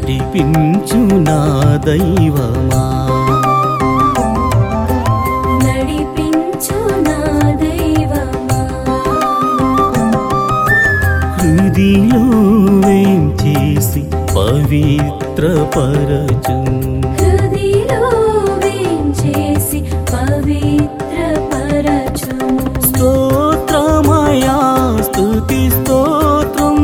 నడిపించు నా దైవమా నడిపించు నా దైవమా హృదిలో వేంచేసి పవిత్రపరచు హృదిలో వేంచేసి పవిత్రపరచుము స్తోత్రమయా స్తుతి స్తోత్రం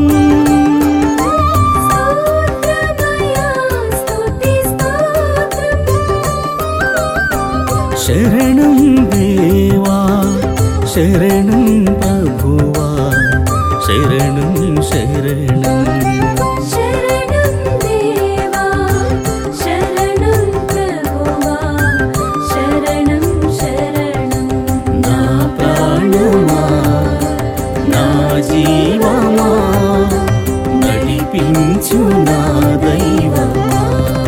స్తోత్రమయా స్తుతి స్తోత్రం శరణం దేవా శరణం ప్రభువా శరణం శరణం శరణం దేవా శరణం ప్రభువా శరణం శరణం నా ప్రాణమా నా జీవమా నడిపించు నా దైవమా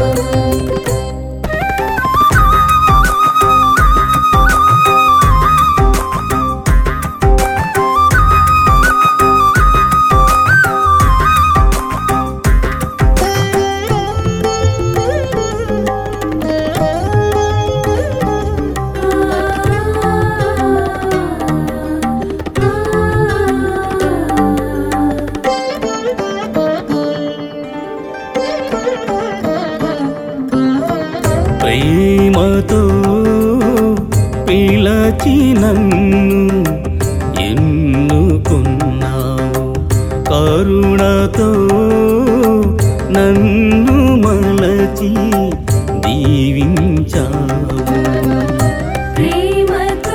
ప్రేమతో పిలచి నన్ను ఎన్నుకున్నావు కరుణతో నన్ను మలచి దీవించావు ప్రేమతో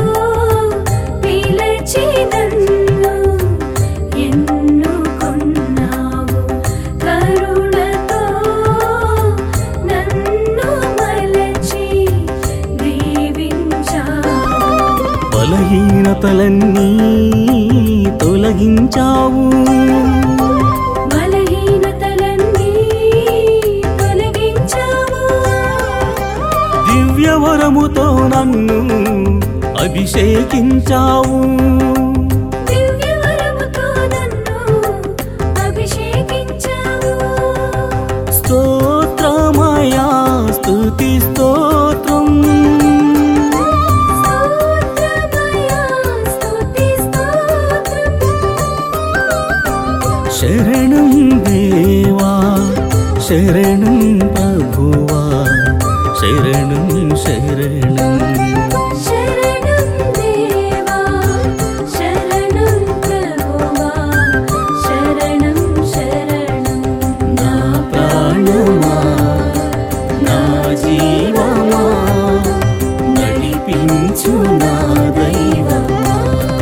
పిలిచి నన్ను ఎన్నుకున్నావు కరుణతో నన్ను మలచి దీవించావు బలహీనతలన్నీ తొలగించావు బలహీనతలన్నీ తొలగించావు దివ్యవరముతో నన్ను అభిషేకించావు దివ్యవరముతో నన్ను అభిషేకించావు స్తోత్రమయా స్తుతి స్తోత్రం స్తోత్రమయా స్తుతి స్తోత్రం శరణం దేవా శరణం ప్రభువా శరణం శరణం శరణం దేవా శరణం ప్రభువా శరణం శరణం నా ప్రాణమా నా జీవమా నడిపించు నా దైవమా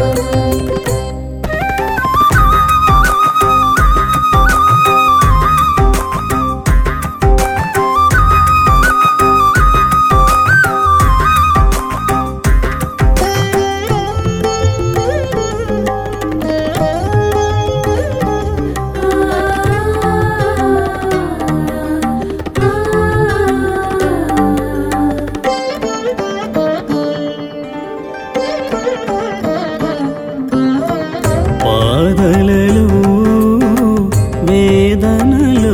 బాధలలో వేదనలో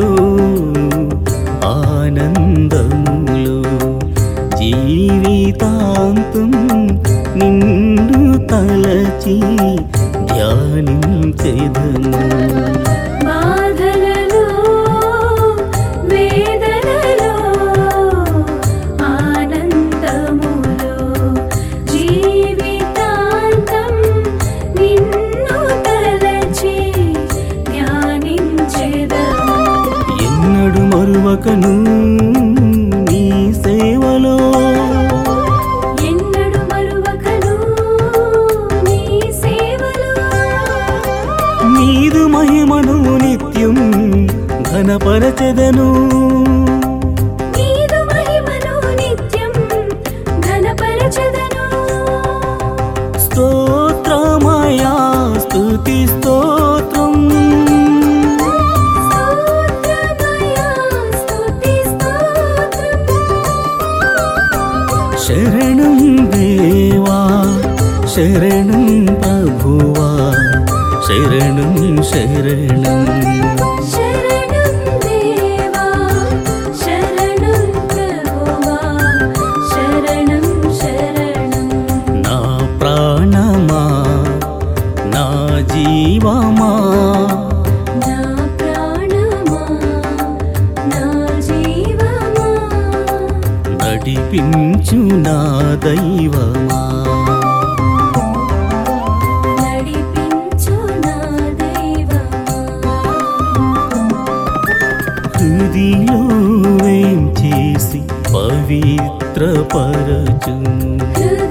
ఆనందములో జీవితాంతం నిన్ను తలచి ధ్యానించెదము బాధలలో వేదనలో ఆనందములో జీవితాంతం నిన్ను తలచి ధ్యానించెదము ఎన్నడు మరువకను నీ సేవలో ఎన్నడు మరువకను నీ సేవలో నీదు మహిమను నిత్యం ఘనపరచెదను నీదు మహిమను నిత్యం ఘనపరచెదను స్తోత్రమయా స్తుతి స్తోత్రం స్తోత్రమయా స్తుతి స్తోత్రం శరణం దేవా శరణం ప్రభువా శరణం శరణం శరణం దేవా నడిపించు నా దైవమా నడిపించు నా దైవమా హృదిలో వేం చేసి పవిత్రపరచు హృదయలో